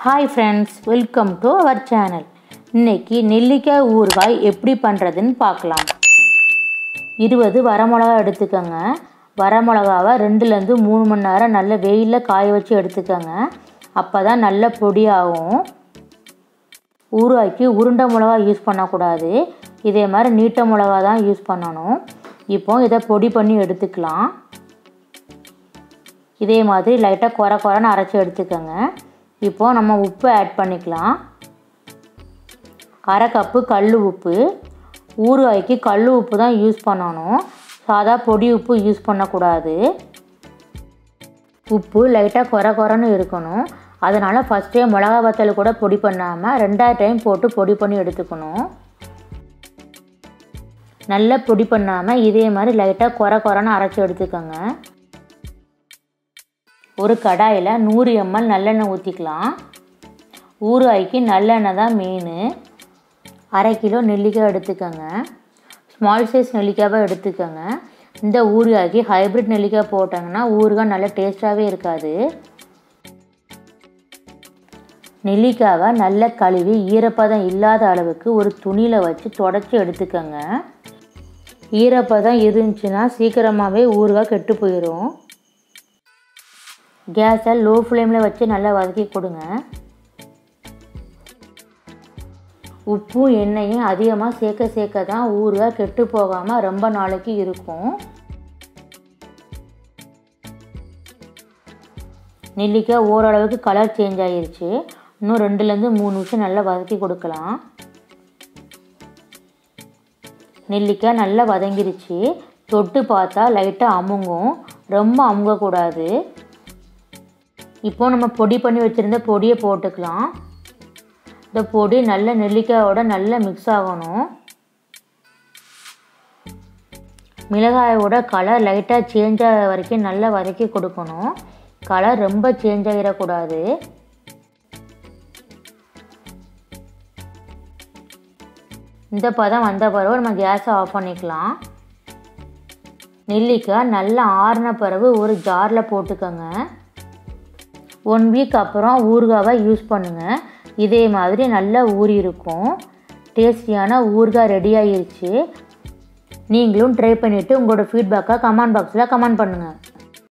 hi friends welcome to our channel இன்னைக்கு நெல்லிக்காய் ஊறுகாய் எப்படி பண்ணுறதுன்னு பார்க்கலாம் இருபது வரமிளகா எடுத்துக்கோங்க வரமிளகாவை ரெண்டுலேருந்து மூணு மணி நேரம் நல்ல வெயிலில் காய வச்சு எடுத்துக்கோங்க அப்போ தான் நல்ல பொடியாகும் ஊறுகாய்க்கு உருண்டை மிளகா யூஸ் பண்ணக்கூடாது இதே மாதிரி நீட்ட மிளகா தான் யூஸ் பண்ணணும் இப்போ இதை பொடி பண்ணி எடுத்துக்கலாம் இதே மாதிரி லைட்டாக குறை குறைன்னு அரைச்சி எடுத்துக்கோங்க இப்போ நம்ம உப்பு ஆட் பண்ணிக்கலாம் அரை கப்பு கல் உப்பு ஊறுகாய்க்கு கல் உப்பு தான் யூஸ் பண்ணணும் சாதா பொடி உப்பு யூஸ் பண்ணக்கூடாது உப்பு லைட்டாக குறை குறைன்னு இருக்கணும் அதனால் ஃபஸ்ட்டே மிளகா வத்தல் கூட பொடி பண்ணாமல் ரெண்டாவது டைம் போட்டு பொடி பண்ணி எடுத்துக்கணும் நல்லா பொடி பண்ணாமல் இதே மாதிரி லைட்டாக குறை குறைன்னு அரைச்சி எடுத்துக்கோங்க ஒரு கடாயில் நூறு எம்எல் நல்லெண்ணெய் ஊற்றிக்கலாம் ஊறுகாய்க்கு நல்லெண்ணெய் தான் மெயின் அரை கிலோ நெல்லிக்காய் எடுத்துக்கோங்க ஸ்மால் சைஸ் நெல்லிக்காவை எடுத்துக்கோங்க இந்த ஊறுகாய்க்கு ஹைப்ரிட் நெல்லிக்காய் போட்டாங்கன்னா ஊறுகாய் நல்லா டேஸ்ட்டாகவே இருக்காது நெல்லிக்காவை நல்லா கழுவி ஈரப்பதம் இல்லாத அளவுக்கு ஒரு துணியில் வச்சு தொடச்சி எடுத்துக்கோங்க ஈரப்பதம் இருந்துச்சுன்னா சீக்கிரமாகவே ஊறுகாய் கெட்டு போயிடும் கேஸை லோ ஃப்ளேமில் வச்சு நல்லா வதக்கி கொடுங்க உப்பும் எண்ணெயும் அதிகமாக சேர்க்க சேர்க்க தான் ஊறுகாய் கெட்டு போகாமல் ரொம்ப நாளைக்கு இருக்கும் நெல்லிக்காய் ஓரளவுக்கு கலர் சேஞ்ச் ஆகிருச்சு இன்னும் ரெண்டுலேருந்து மூணு நிமிஷம் நல்லா வதக்கி கொடுக்கலாம் நெல்லிக்காய் நல்லா வதங்கிருச்சு தொட்டு பார்த்தா லைட்டாக அமுங்கும் ரொம்ப அமுங்கக்கூடாது இப்போ நம்ம பொடி பண்ணி வச்சுருந்த பொடியை போட்டுக்கலாம் இந்த பொடி நல்ல நெல்லிக்காயோட நல்லா மிக்ஸ் ஆகணும் மிளகாயோட கலர் லைட்டாக சேஞ்ச் ஆகிற வரைக்கும் நல்லா வதக்கி கொடுக்கணும் கலர் ரொம்ப சேஞ்ச் ஆகிடக்கூடாது இந்த பதம் வந்த பிறகு நம்ம கேஸை ஆஃப் பண்ணிக்கலாம் நெல்லிக்காய் நல்லா ஆறின பிறகு ஒரு ஜாரில் போட்டுக்கோங்க ஒன் வீக் அப்புறம் ஊறுகாவை யூஸ் பண்ணுங்கள் இதே மாதிரி நல்லா ஊறி இருக்கும் டேஸ்டியான ஊறுகாய் ரெடி ஆகிருச்சு நீங்களும் ட்ரை பண்ணிவிட்டு உங்களோட ஃபீட்பேக்கை கமெண்ட் பாக்ஸில் கமெண்ட் பண்ணுங்கள்